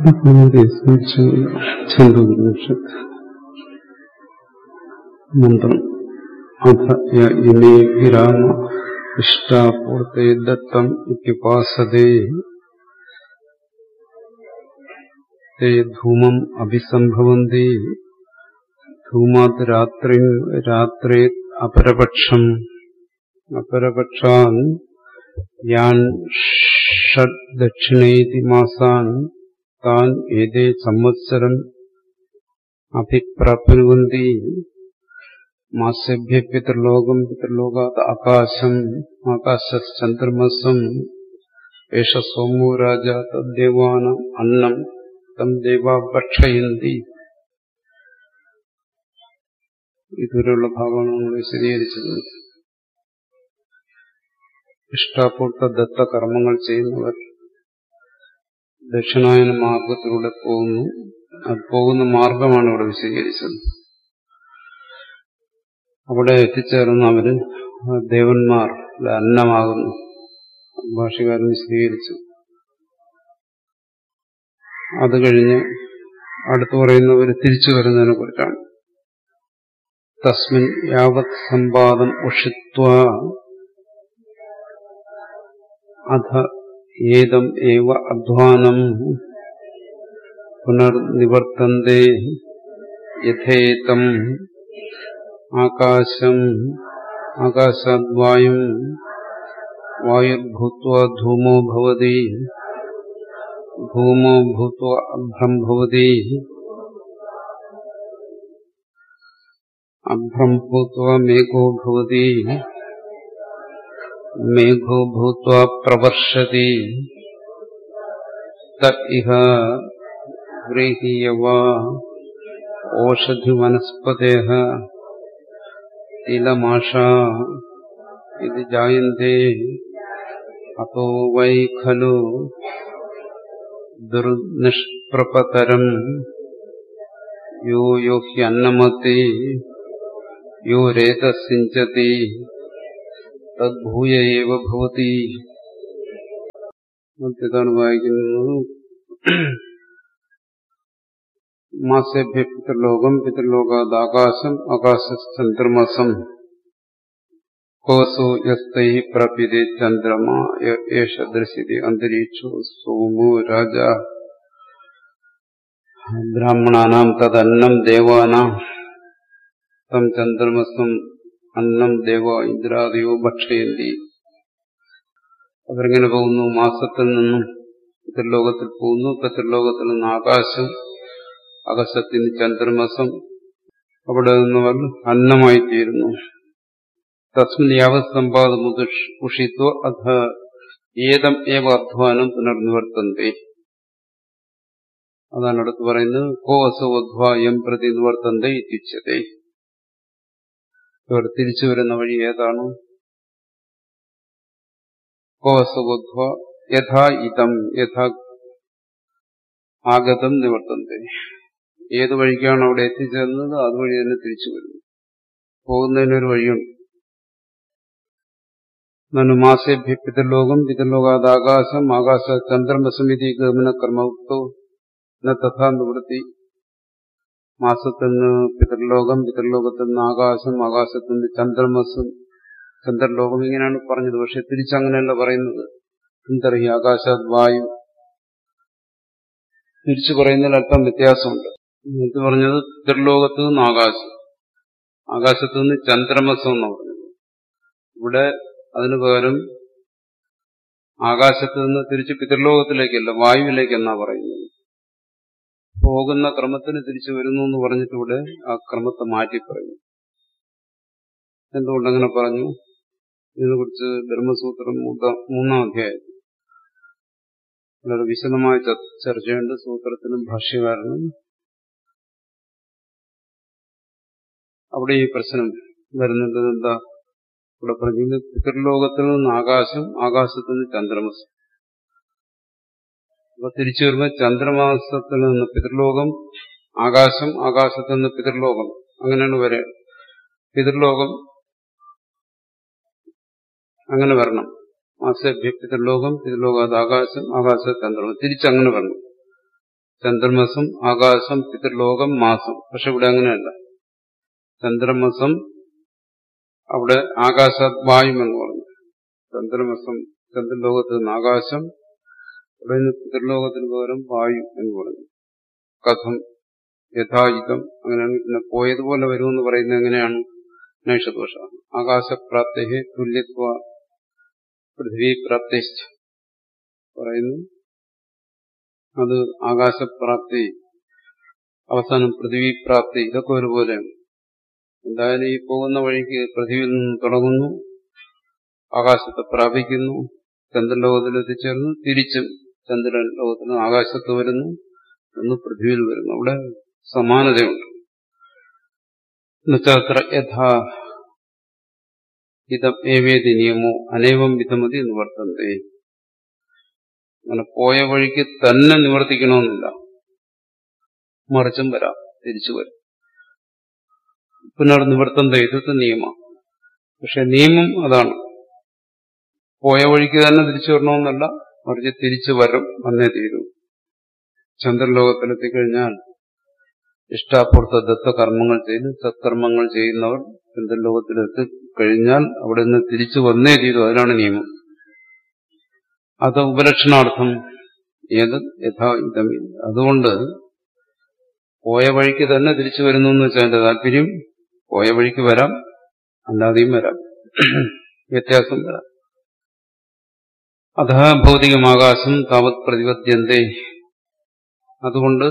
ഛന്ദോപനിഷത്ത് മന്ത്രം അഥ യ ഇമേ വിരാമ ഇഷ്ടാപൂർത്തേ ദത്തം ഇത്യുപാസതേ തേ ധൂമം അഭിസംഭവന്തി ധൂമാത് രാത്രി രാത്രേ അപരപക്ഷം അപരപക്ഷാൻ യാൻ ഷഡ് ദക്ഷിണേതി മാസാൻ താൻ ഏതേ സംവത്സരം അഭിപ്രാപ്നുവന്തി മാസേഭ്യ പിതൃലോകം പിതൃലോകാത് ആകാശം ആകാശചന്ദ്രമസം ഏഷ സോമോ രാജ തദ്ദേവാനം അന്നം തം ദേവ ഭക്ഷയന്തി ഇതുവരെയുള്ള ഭാഗമാണ് നമ്മൾ വിശദീകരിച്ചത് ഇഷ്ടാപൂർത്ത ദത്ത കർമ്മങ്ങൾ ചെയ്യുന്നവർ ദക്ഷിണായന മാർഗത്തിലൂടെ പോകുന്നു അത് പോകുന്ന മാർഗമാണ് ഇവിടെ വിശദീകരിച്ചത് അവിടെ എത്തിച്ചേർന്ന് അവര് ദേവന്മാർ അന്നമാകുന്നു ഭാഷകാരൻ വിശദീകരിച്ചു അത് കഴിഞ്ഞ് അടുത്തു പറയുന്നവർ തിരിച്ചു വരുന്നതിനെ കുറിച്ചാണ് തസ്മിൻ യാവത് സമ്പാദം ഉഷിത്വ അധ ഏതം ഏവ അധ്വാനം പുനർനിവർത്തന്തേ യഥേതം ആകാശം ആകാശാദ്വായും വായുർഭൂത്വ ധൂമോ ഭവതി ഭൂമോ ഭൂത്വ അഭ്രം ഭവതി അഭ്രം ഭൂത്വ മേഘോ ഭവതി മേഘോ ഭൂത്വ പ്രവർഷതി തഇഹ ഗൃഹീയവ ഓഷധി വനസ്പതേ തിലമാഷ ഇത് ജായന്തേ അപ്പോ വൈ ഖലു ദുർനിഷ്പ്രപതരം യോ യോ ഹ്യന്നമതി യോ രേതസിഞ്ചതി തദ്ഭൂയ ഏവ ഭവതി ഇതാണ് വായിക്കുന്നത് മാസേഭ്യ പിതൃലോകം പിതൃലോകാത് ആകാശം ആകാശചന്ദ്രമസം കോസോ യസ്തൈ പ്രപിതേ ചന്ദ്രമ യേഷ ദൃശ്യതി അന്തരീക്ഷോ സോമോ രാജ ബ്രാഹ്മണാനാം തദന്നം ദേവാനാം തം ചന്ദ്രമസം അന്നം ദേവ ഇന്ദ്രാദിയോ ഭക്ഷയന്തി അവരെങ്ങനെ പോകുന്നു മാസത്തിൽ നിന്നും പിതൃലോകത്തിൽ പോകുന്നു പിതൃലോകത്തിൽ നിന്ന് ആകാശം ആകാശത്തിൽ നിന്ന് ചന്ദ്രമസം അവിടെ നിന്നവർ അന്നമായിത്തീരുന്നു തസ്മിൻ യാവത് സമ്പാദം ഉഷിത്വ അധ ഏതം ഏവ അധ്വാനം പുനർനിവർത്തന്തേ അതാണ് അടുത്ത് പറയുന്നത് കോ അസോ അധ്വാ എം പ്രതി നിവർത്തന്തേ ഇത്യുച്ചതേ ഇവർ തിരിച്ചു വരുന്ന വഴി ഏതാണ് കോ അസോ അധ്വ യഥാ ഇതം യഥാ ആഗതം നിവർത്തന്തേ ഏത് വഴിക്കാണ് അവിടെ എത്തിച്ചേർന്നത് അതുവഴി തന്നെ തിരിച്ചു വരുന്നു പോകുന്നതിനൊരു വഴിയുണ്ട് നനു മാസേഭ്യ പിതൃലോകം പിതൃലോകാത് ആകാശം ആകാശ ചന്ദ്രമസമിതി ഗമന കർമ്മവക്തോ ന തഥാ നിവൃത്തി മാസത്തിൽ നിന്ന് പിതൃലോകം പിതൃലോകത്തിൽ നിന്ന് ആകാശം ആകാശത്തിൽ നിന്ന് ചന്ദ്രമസും ചന്ദ്രലോകം ഇങ്ങനെയാണ് പറഞ്ഞത് പക്ഷെ തിരിച്ചങ്ങനെയല്ല പറയുന്നത് എന്തറിയ ആകാശാത് വായു തിരിച്ചു പറയുന്നതിൽ അല്പം വ്യത്യാസമുണ്ട് ഇത് പറഞ്ഞത് പിതൃലോകത്ത് നിന്ന് ആകാശം ആകാശത്ത് നിന്ന് ചന്ദ്രമസം എന്ന് പറഞ്ഞത് ഇവിടെ അതിനു പകരം ആകാശത്ത് നിന്ന് തിരിച്ച് പിതൃലോകത്തിലേക്കല്ല വായുവിലേക്കെന്നാ പറയുന്നത് പോകുന്ന ക്രമത്തിന് തിരിച്ചു വരുന്നു എന്ന് പറഞ്ഞിട്ട് ഇവിടെ ആ ക്രമത്തെ മാറ്റി പറയുന്നു എന്തുകൊണ്ടങ്ങനെ പറഞ്ഞു ഇതിനെക്കുറിച്ച് ബ്രഹ്മസൂത്രം മൂന്നാം അധ്യായം വളരെ വിശദമായ ചർച്ചയുണ്ട് സൂത്രത്തിനും ഭാഷ്യകാരനും അവിടെ ഈ പ്രശ്നം വരുന്നത് എന്താ ഇവിടെ പറഞ്ഞത് പിതൃലോകത്തിൽ നിന്ന് ആകാശം ആകാശത്തിൽ നിന്ന് ചന്ദ്രമസം അപ്പൊ തിരിച്ചു വരുമ്പോൾ ചന്ദ്രമാസത്തിൽ നിന്ന് പിതൃലോകം ആകാശം ആകാശത്തിൽ നിന്ന് പിതൃലോകം അങ്ങനെയാണ് വരെ പിതൃലോകം അങ്ങനെ വരണം മാസഭ്യ പിതൃലോകം പിതൃലോകാത് ആകാശം ആകാശ ചന്ദ്രമം തിരിച്ചങ്ങനെ വരണം ചന്ദ്രമസം ആകാശം പിതൃലോകം മാസം പക്ഷെ ഇവിടെ അങ്ങനെയല്ല ചന്ദ്രമസം അവിടെ ആകാശാത് വായു എന്ന് പറഞ്ഞു ചന്ദ്രമസം ചന്ദ്രലോകത്ത് നിന്ന് ആകാശം അവിടെ നിന്ന് പിതൃലോകത്തിന് പകരം വായു എന്ന് പറഞ്ഞു കഥം യഥായുധം അങ്ങനെയാണ് പിന്നെ പോയതുപോലെ വരുമെന്ന് പറയുന്നത് എങ്ങനെയാണ് നൈഷദോഷ ആകാശപ്രാപ്തി തുല്യത്വ പൃഥ്വി പ്രാപ്തി പറയുന്നു അത് ആകാശപ്രാപ്തി അവസാനം പൃഥ്വി പ്രാപ്തി ഇതൊക്കെ ഒരുപോലെയാണ് എന്തായാലും ഈ പോകുന്ന വഴിക്ക് പൃഥ്വിയിൽ നിന്ന് തുടങ്ങുന്നു ആകാശത്തെ പ്രാപിക്കുന്നു ചന്ദ്രലോകത്തിൽ എത്തിച്ചേർന്നു തിരിച്ചും ചന്ദ്രൻ ലോകത്തിന് ആകാശത്ത് വരുന്നു ഒന്ന് പൃഥ്വിയിൽ വരുന്നു അവിടെ സമാനതയുണ്ട് എന്നുവെച്ചാൽ അത്ര യഥാ ഇതം ഏവേദി നിയമോ അനേകം വിധമതി നിവർത്തന്തേ അങ്ങനെ പോയ വഴിക്ക് തന്നെ നിവർത്തിക്കണമെന്നില്ല മറിച്ചും വരാം തിരിച്ചു വരും പുനർനിവർത്തന്ത ഇത് നിയമം പക്ഷെ നിയമം അതാണ് പോയ വഴിക്ക് തന്നെ തിരിച്ചു വരണമെന്നല്ല മറിച്ച് തിരിച്ചു വരും വന്നേ തീരൂ ചന്ദ്രലോകത്തിലെത്തിക്കഴിഞ്ഞാൽ ഇഷ്ടാപൂർത്ത ദത്തകർമ്മങ്ങൾ ചെയ്ത് സത്കർമ്മങ്ങൾ ചെയ്യുന്നവർ ചന്ദ്രലോകത്തിലെത്തി കഴിഞ്ഞാൽ അവിടെ നിന്ന് തിരിച്ചു വന്നേ തീരൂ അതിനാണ് നിയമം അത് ഉപലക്ഷണാർത്ഥം ഏത് യഥാ ഇതമില്ല അതുകൊണ്ട് പോയ വഴിക്ക് തന്നെ തിരിച്ചു വരുന്നു എന്ന് വെച്ചാൽ എന്റെ താല്പര്യം പോയ വഴിക്ക് വരാം അല്ലാതെയും വരാം വ്യത്യാസം വരാം അധ ഭൗതികമാകാശം താവത് പ്രതിപദ്യന്തേ അതുകൊണ്ട്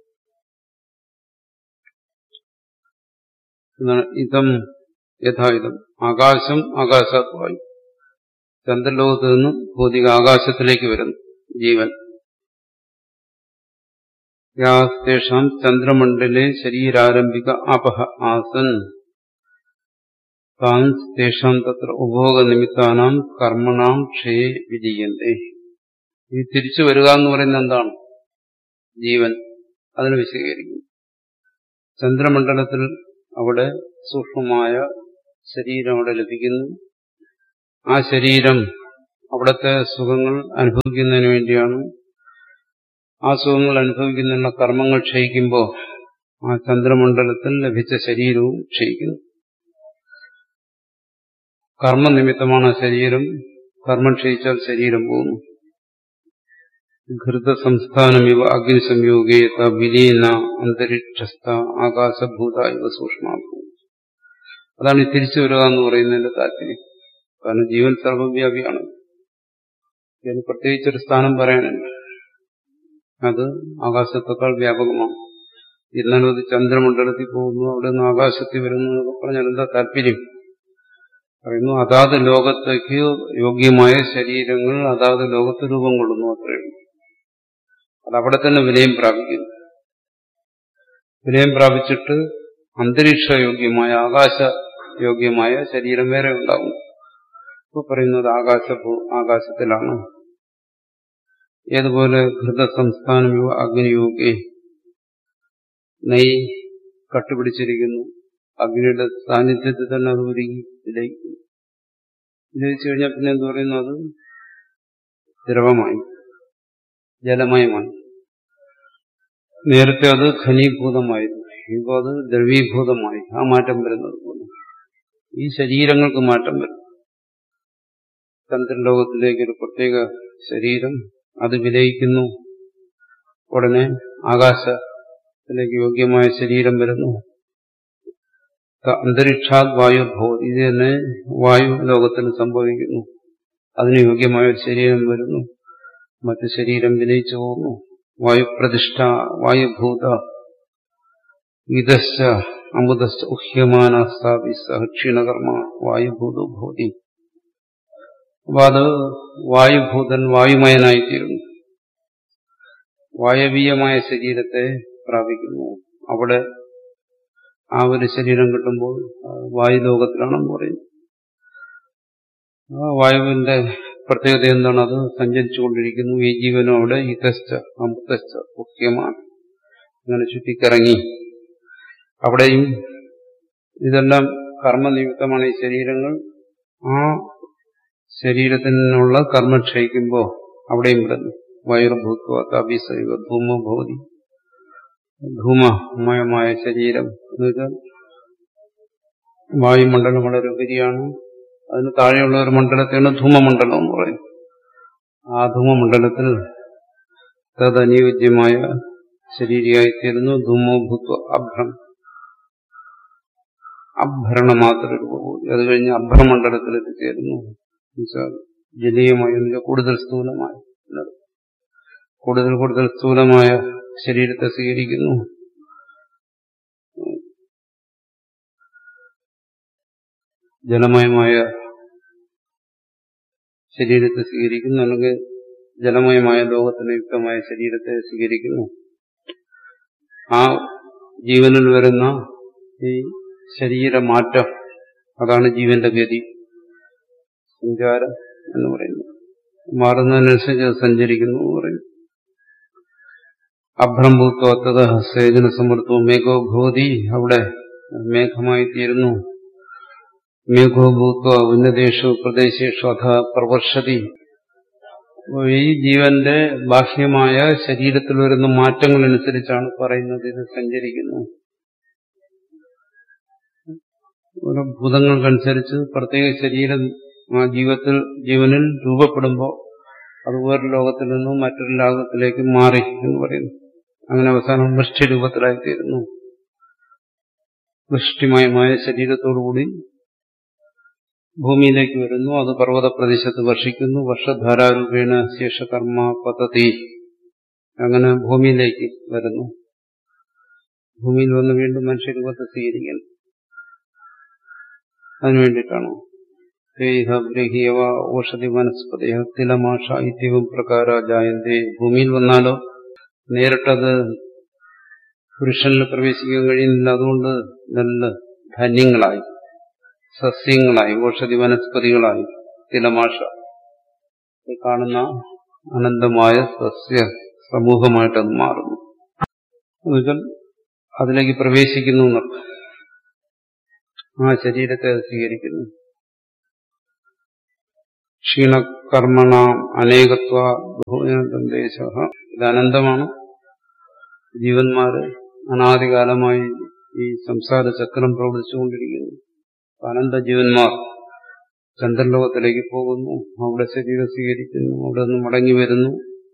ഇതം യഥായുധം ആകാശം ആകാശാത് വായു ചന്ദ്രലോകത്ത് നിന്ന് ഭൗതിക ആകാശത്തിലേക്ക് വരുന്നു ജീവൻ യാസ്തേഷാം ചന്ദ്രമണ്ഡലെ ശരീരാരംഭിക അപഹ ആസൻ താൻ തേഷാം തത്ര ഉപഭോഗ നിമിത്താനാം കർമ്മണാം ക്ഷയെ വിജയന്തേ ഈ തിരിച്ചു വരിക എന്ന് പറയുന്നത് എന്താണ് ജീവൻ അതിന് വിശദീകരിക്കും ചന്ദ്രമണ്ഡലത്തിൽ അവിടെ സൂക്ഷ്മമായ ശരീരം അവിടെ ലഭിക്കുന്നു ആ ശരീരം അവിടുത്തെ സുഖങ്ങൾ അനുഭവിക്കുന്നതിന് വേണ്ടിയാണ് ആ സുഖങ്ങൾ അനുഭവിക്കുന്നതിനുള്ള കർമ്മങ്ങൾ ക്ഷയിക്കുമ്പോൾ ആ ചന്ദ്രമണ്ഡലത്തിൽ ലഭിച്ച ശരീരവും ക്ഷയിക്കുന്നു കർമ്മനിമിത്തമാണ് ശരീരം കർമ്മം ക്ഷയിച്ചാൽ ശരീരം പോകുന്നു ഘൃത സംസ്ഥാനമിവ അഗ്നിസംയോഗേ വിലീന അന്തരീക്ഷസ്ഥ ആകാശഭൂത ഇവ സൂക്ഷ്മാഭൂ അതാണ് ഈ തിരിച്ചു വരിക എന്ന് പറയുന്നതിന്റെ താല്പര്യം കാരണം ജീവൻ സർവവ്യാപിയാണ് ഇതിന് പ്രത്യേകിച്ചൊരു സ്ഥാനം പറയാനുണ്ട് അത് ആകാശത്തേക്കാൾ വ്യാപകമാണ് ഇന്നലെ അത് ചന്ദ്രമണ്ഡലത്തിൽ പോകുന്നു അവിടെ നിന്ന് ആകാശത്തിൽ വരുന്നു എന്നൊക്കെ പറഞ്ഞാൽ എന്താ താല്പര്യം പറയുന്നു അതാത് ലോകത്തേക്ക് യോഗ്യമായ ശരീരങ്ങൾ അതാത് ലോകത്ത് രൂപം കൊള്ളുന്നു അത്രയും അത് അവിടെ തന്നെ വിലയം പ്രാപിക്കുന്നു വിലയം പ്രാപിച്ചിട്ട് അന്തരീക്ഷ യോഗ്യമായ ആകാശ യോഗ്യമായ ശരീരം വേറെ ഉണ്ടാകും ഇപ്പൊ പറയുന്നത് ആകാശ ആകാശത്തിലാണ് ഏതുപോലെ ഘൃതസംസ്ഥാനം അഗ്നിയോഗി നെയ് കട്ടുപിടിച്ചിരിക്കുന്നു അഗ്നിയുടെ സാന്നിധ്യത്തിൽ തന്നെ അത് ഒരുങ്ങി വിലയിക്കുന്നു വിലയിച്ചു കഴിഞ്ഞാൽ പിന്നെ എന്ത് പറയുന്നു അത് ദ്രവമായി ജലമയമായി നേരത്തെ അത് ഘനീഭൂതമായിരുന്നു ഇപ്പോൾ അത് ദ്രവീഭൂതമായി ആ മാറ്റം വരുന്നത് പോലെ ഈ ശരീരങ്ങൾക്ക് മാറ്റം വരും ചന്ദ്രലോകത്തിലേക്ക് ഒരു പ്രത്യേക ശരീരം അത് വിലയിക്കുന്നു ഉടനെ ആകാശത്തിലേക്ക് യോഗ്യമായ ശരീരം വരുന്നു അന്തരീക്ഷാത് വായു ഭവ ഇത് തന്നെ വായു ലോകത്തിന് സംഭവിക്കുന്നു അതിന് യോഗ്യമായ ഒരു ശരീരം വരുന്നു മറ്റു ശരീരം വിനയിച്ചു പോകുന്നു വായുപ്രതിഷ്ഠ വായുഭൂത ഇതശ്ച അമുദശ്ച ഉഹ്യമാന സ്ഥാപി സഹക്ഷീണകർമ്മ വായുഭൂതോ ഭൂതി അപ്പൊ അത് വായുഭൂതൻ വായുമയനായിത്തീരുന്നു വായവീയമായ ശരീരത്തെ പ്രാപിക്കുന്നു അവിടെ ആ ഒരു ശരീരം കിട്ടുമ്പോൾ വായുലോകത്തിലാണെന്ന് പറയും ആ വായുവിന്റെ പ്രത്യേകത എന്താണ് അത് സഞ്ചരിച്ചുകൊണ്ടിരിക്കുന്നു ഈ ജീവനും അവിടെ ഇതശ്ച അമുതശ്ച മുഖ്യമാണ് അങ്ങനെ ചുറ്റിക്കറങ്ങി അവിടെയും ഇതെല്ലാം കർമ്മനിമിത്തമാണ് ഈ ശരീരങ്ങൾ ആ ശരീരത്തിനുള്ള കർമ്മം ക്ഷയിക്കുമ്പോൾ അവിടെയും വിടുന്നു വൈർഭൂത്വ തപിസൈവ ധൂമഭൂതി ധൂമമയമായ ശരീരം എന്ന് വെച്ചാൽ വായുമണ്ഡലം വളരെ ഉപരിയാണ് അതിന് താഴെയുള്ള ഒരു മണ്ഡലത്തെയാണ് ധൂമമണ്ഡലം എന്ന് പറയും ആ ധൂമമണ്ഡലത്തിൽ തദനുയോജ്യമായ ശരീരയായിത്തീരുന്നു ധൂമോഭൂത്വ അഭ്രം അഭരണ മാത്ര രൂപകൂടി അത് കഴിഞ്ഞ് അഭ്രമണ്ഡലത്തിൽ എത്തിച്ചേരുന്നു എന്നുവെച്ചാൽ ജലീയമായ എന്നുവെച്ചാൽ കൂടുതൽ സ്ഥൂലമായ കൂടുതൽ കൂടുതൽ സ്ഥൂലമായ ശരീരത്തെ സ്വീകരിക്കുന്നു ജലമയമായ ശരീരത്തെ സ്വീകരിക്കുന്നു അല്ലെങ്കിൽ ജലമയമായ ലോകത്തിന് യുക്തമായ ശരീരത്തെ സ്വീകരിക്കുന്നു ആ ജീവനിൽ വരുന്ന ഈ ശരീരമാറ്റം അതാണ് ജീവന്റെ ഗതി സഞ്ചാരം എന്ന് പറയുന്നത് മാറുന്നതിനനുസരിച്ച് അത് സഞ്ചരിക്കുന്നു എന്ന് പറയുന്നു അഭ്രംഭൂത്വത്തത സേജന സമൃദ്ധവും മേഘോ ഭൂതി അവിടെ മേഘമായി തീരുന്നു മേഘോഭൂത്വ ഉന്നതേഷു പ്രദേശേഷു അഥ പ്രവർഷതി ഈ ജീവന്റെ ബാഹ്യമായ ശരീരത്തിൽ വരുന്ന മാറ്റങ്ങളനുസരിച്ചാണ് പറയുന്നത് ഇത് സഞ്ചരിക്കുന്നു ഓരോ ഭൂതങ്ങൾക്കനുസരിച്ച് പ്രത്യേക ശരീരം ആ ജീവിതത്തിൽ ജീവനിൽ രൂപപ്പെടുമ്പോൾ അത് വേറൊരു ലോകത്തിൽ നിന്നും മറ്റൊരു ലോകത്തിലേക്ക് മാറി എന്ന് പറയുന്നു അങ്ങനെ അവസാനം വൃഷ്ടി രൂപത്തിലായിത്തീരുന്നു വൃഷ്ടിമയമായ ശരീരത്തോടുകൂടി ഭൂമിയിലേക്ക് വരുന്നു അത് പർവ്വത പ്രദേശത്ത് വർഷിക്കുന്നു വർഷധാരാരൂപേണ ശേഷകർമ്മ പദ്ധതി അങ്ങനെ ഭൂമിയിലേക്ക് വരുന്നു ഭൂമിയിൽ വന്ന് വീണ്ടും മനുഷ്യരൂപത്തെ സ്വീകരിക്കുന്നു അതിനു വേണ്ടിയിട്ടാണ് ബ്രഹീയവ ഔഷധി വനസ്പതയ തിലമാഷ ഇത്യവും പ്രകാര ജായന്തേ ഭൂമിയിൽ വന്നാലോ നേരിട്ടത് പുരുഷനിൽ പ്രവേശിക്കാൻ കഴിയുന്നില്ല അതുകൊണ്ട് നല്ല ധന്യങ്ങളായി സസ്യങ്ങളായി ഔഷധി വനസ്പതികളായി തിലമാഷ ഈ കാണുന്ന അനന്തമായ സസ്യ സമൂഹമായിട്ട് അത് മാറുന്നു എന്നുവെച്ചാൽ അതിലേക്ക് പ്രവേശിക്കുന്നു എന്നർത്ഥം ആ ശരീരത്തെ അത് സ്വീകരിക്കുന്നു ക്ഷീണകർമ്മണ അനേകത്വ ദേശ ഇത് അനന്തമാണ് ജീവന്മാര് അനാദികാലമായി ഈ സംസാര ചക്രം പ്രവർത്തിച്ചുകൊണ്ടിരിക്കുന്നു അനന്ത ജീവന്മാർ ചന്ദ്രലോകത്തിലേക്ക് പോകുന്നു അവിടെ ശരീരം സ്വീകരിക്കുന്നു അവിടെ നിന്ന് മടങ്ങി വരുന്നു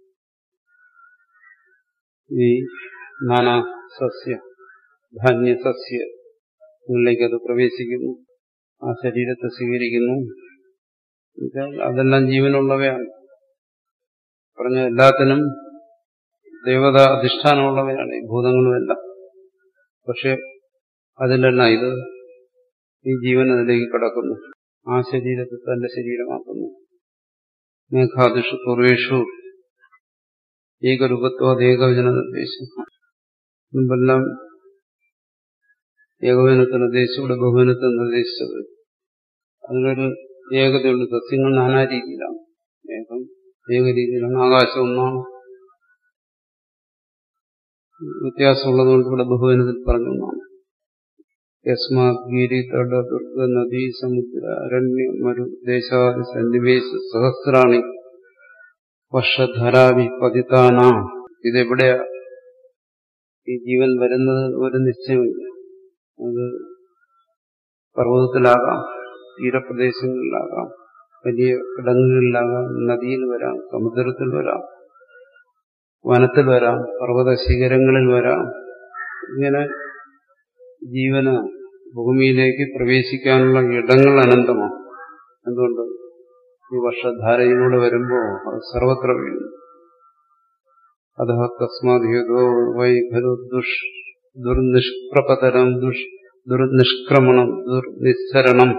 ഈ നാനാ സസ്യ ധാന്യ സസ്യങ്ങളിലേക്ക് അത് പ്രവേശിക്കുന്നു ആ ശരീരത്തെ സ്വീകരിക്കുന്നു അതെല്ലാം ജീവനുള്ളവയാണ് പറഞ്ഞ എല്ലാത്തിനും ദേവത അധിഷ്ഠാനമുള്ളവയാണ് ഈ ഭൂതങ്ങളുമെല്ലാം പക്ഷെ അതിലെല്ലാം ഇത് ഈ ജീവൻ അതിലേക്ക് കടക്കുന്നു ആ ശരീരത്തെ തന്റെ ശരീരമാക്കുന്നു മേഘാദിഷു പൂർവേഷു ഏകരൂപത്വം ഏകവചന നിർദ്ദേശം മുമ്പെല്ലാം ഏകവചനത്തെ നിർദ്ദേശിച്ചു ഇവിടെ ബഹുവനത്തെ നിർദ്ദേശിച്ചത് അതിനൊരു ഏകതയുണ്ട് സസ്യങ്ങൾ നാനാ രീതിയിലാണ് ഏകം ഏക രീതിയിലാണ് ആകാശം ഒന്നാണ് വ്യത്യാസമുള്ളതുകൊണ്ട് ഇവിടെ ബഹുവനത്തിൽ പറഞ്ഞു ഒന്നാണ് യസ്മാത് ഗിരി തട ദുർഗ നദി സമുദ്ര അരണ്യ മരു ദേശാദി സന്നിവേശ സഹസ്രാണി വർഷധരാവി പതിതാന ഇതെവിടെയാ ഈ ജീവൻ വരുന്നത് ഒരു നിശ്ചയമില്ല അത് പർവ്വതത്തിലാകാം തീരപ്രദേശങ്ങളിലാകാം വലിയ കിടങ്ങുകളിലാകാം നദിയിൽ വരാം സമുദ്രത്തിൽ വരാം വനത്തിൽ വരാം പർവ്വത ശിഖരങ്ങളിൽ വരാം ഇങ്ങനെ ജീവന് ഭൂമിയിലേക്ക് പ്രവേശിക്കാനുള്ള ഇടങ്ങൾ അനന്തമാണ് എന്തുകൊണ്ട് ഈ വർഷധാരയിലൂടെ വരുമ്പോൾ അത് സർവത്ര വീഴുന്നു അത തസ്മാതോ വൈ ഖലു ദുഷ് ദുർനിഷ്പ്രപതരം ദുഷ് ദുർനിഷ്ക്രമണം ദുർനിസ്സരണം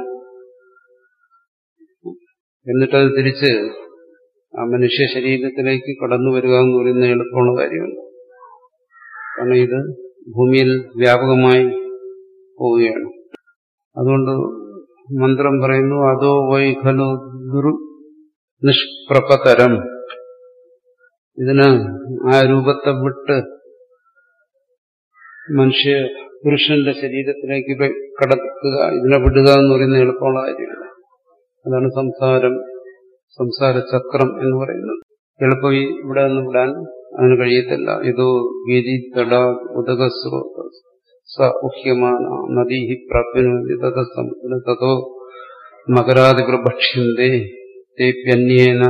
എന്നിട്ടത് തിരിച്ച് ആ മനുഷ്യ ശരീരത്തിലേക്ക് കടന്നു വരിക എന്ന് പറയുന്ന എളുപ്പമുള്ള കാര്യമല്ല കാരണം ഇത് ഭൂമിയിൽ വ്യാപകമായി പോവുകയാണ് അതുകൊണ്ട് മന്ത്രം പറയുന്നു അതോ വൈ ഖലു ദുർ നിഷ്പ്രപതരം ഇതിന് ആ രൂപത്തെ വിട്ട് മനുഷ്യ പുരുഷന്റെ ശരീരത്തിലേക്ക് കടക്കുക ഇതിനെ വിടുക എന്ന് പറയുന്ന എളുപ്പമുള്ള കാര്യമല്ല അതാണ് സംസാരം സംസാര ചക്രം എന്ന് പറയുന്നത് എളുപ്പം ഇവിടെ നിന്ന് വിടാൻ അതിന് കഴിയത്തില്ല ഇതോ ഗിരി തട ഉദകസ്രോത സ ഉഹ്യമാന നദീ പ്രാപ്യനുവന്തി തതസമുദ്ര തതോ മകരാതിപ്രഭക്ഷ്യന്തേ തേപ്യന്യേന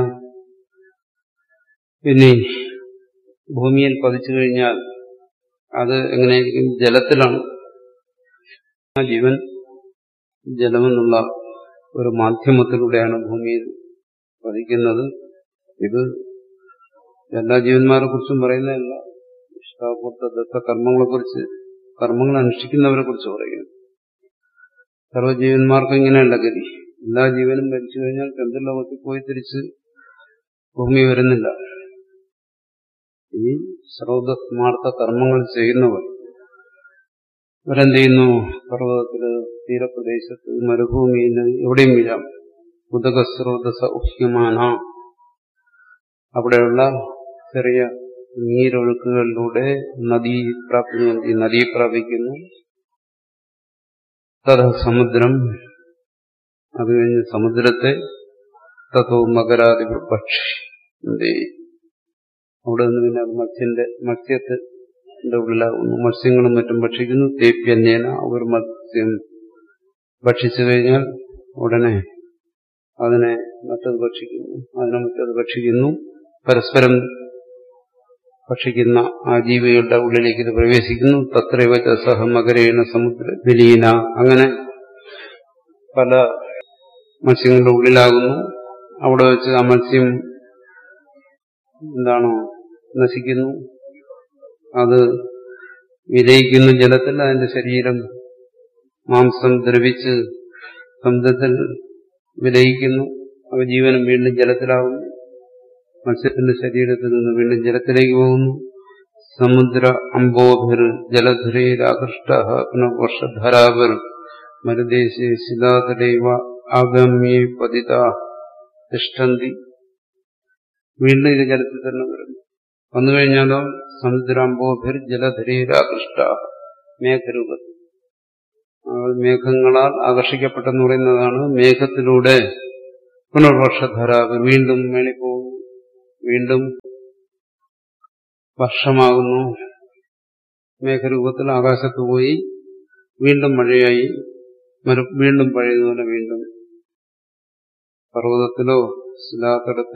പിന്നെ ഭൂമിയിൽ പതിച്ചു കഴിഞ്ഞാൽ അത് എങ്ങനെയായിരിക്കും ജലത്തിലാണ് ആ ജീവൻ ജലമെന്നുള്ള ഒരു മാധ്യമത്തിലൂടെയാണ് ഭൂമിയിൽ പതിക്കുന്നത് ഇത് എല്ലാ ജീവന്മാരെ കുറിച്ചും പറയുന്നതല്ല ഇഷ്ടാപൂർത്ത ദത്ത കർമ്മങ്ങളെ കുറിച്ച് കർമ്മങ്ങൾ അനുഷ്ഠിക്കുന്നവരെ കുറിച്ച് പറയുന്നു സർവ്വജീവന്മാർക്കും ഇങ്ങനെയല്ല ഗതി എല്ലാ ജീവനും മരിച്ചു കഴിഞ്ഞാൽ ചന്ദ്രലോകത്തിൽ പോയി തിരിച്ച് ഭൂമി വരുന്നില്ല ഈ സർവസ്മാർത്ഥ കർമ്മങ്ങൾ ചെയ്യുന്നവർ ഇവരെന്ത് ചെയ്യുന്നു പർവ്വതത്തില് തീരപ്രദേശത്ത് മരുഭൂമിയിൽ എവിടെയും വീഴാം ഉദകസ്രോതസ ഉഹ്യമാന അവിടെയുള്ള ചെറിയ നീരൊഴുക്കുകളിലൂടെ നദീ പ്രാപ്തി നദി പ്രാപിക്കുന്നു തഥ സമുദ്രം അത് കഴിഞ്ഞ് സമുദ്രത്തെ തഥോ മകരാതി പക്ഷി എന്തേ അവിടെ നിന്ന് പിന്നെ മത്സ്യന്റെ മത്സ്യത്തിന്റെ ഉള്ളിലാകുന്നു മത്സ്യങ്ങളും മറ്റും ഭക്ഷിക്കുന്നു തേപ്യന്യേന ഒരു മത്സ്യം ഭക്ഷിച്ചു കഴിഞ്ഞാൽ ഉടനെ അതിനെ മറ്റത് ഭക്ഷിക്കുന്നു അതിനെ മറ്റത് ഭക്ഷിക്കുന്നു പരസ്പരം ഭക്ഷിക്കുന്ന ആ ജീവികളുടെ ഉള്ളിലേക്ക് ഇത് പ്രവേശിക്കുന്നു തത്രൈവ സഹമകരേണ സമുദ്ര വിലീന അങ്ങനെ പല മത്സ്യങ്ങളുടെ ഉള്ളിലാകുന്നു അവിടെ വെച്ച് ആ മത്സ്യം എന്താണോ നശിക്കുന്നു അത് വിലയിക്കുന്നു ജലത്തിൽ അതിന്റെ ശരീരം മാംസം ദ്രവിച്ച് സമുദ്രത്തിൽ വിലയിക്കുന്നു അവ ജീവനും വീണ്ടും ജലത്തിലാവുന്നു മത്സ്യത്തിന്റെ ശരീരത്തിൽ നിന്ന് വീണ്ടും ജലത്തിലേക്ക് പോകുന്നു സമുദ്ര അംബോഭിർ ജലധുരയിലാകൃഷ്ട പുനർവർഷധരാവർ മരുദേശേ ശിലാതലൈവ ആഗമ്യേ പതിത തിഷ്ടന്തി വീണ്ടും ഇത് ജലത്തിൽ തന്നെ വരുന്നു വന്നു കഴിഞ്ഞാലോ സമുദ്രാംബോഭിർ ജലധരയിലാകൃഷ്ട മേഘരൂപത്തിൽ മേഘങ്ങളാൽ ആകർഷിക്കപ്പെട്ടെന്ന് പറയുന്നതാണ് മേഘത്തിലൂടെ പുനർവർഷധര വീണ്ടും മേളി പോകുന്നു വീണ്ടും വർഷമാകുന്നു മേഘരൂപത്തിൽ ആകാശത്ത് പോയി വീണ്ടും മഴയായി വീണ്ടും പഴയതുപോലെ വീണ്ടും പർവ്വതത്തിലോ ശിലാതടത്തിലോ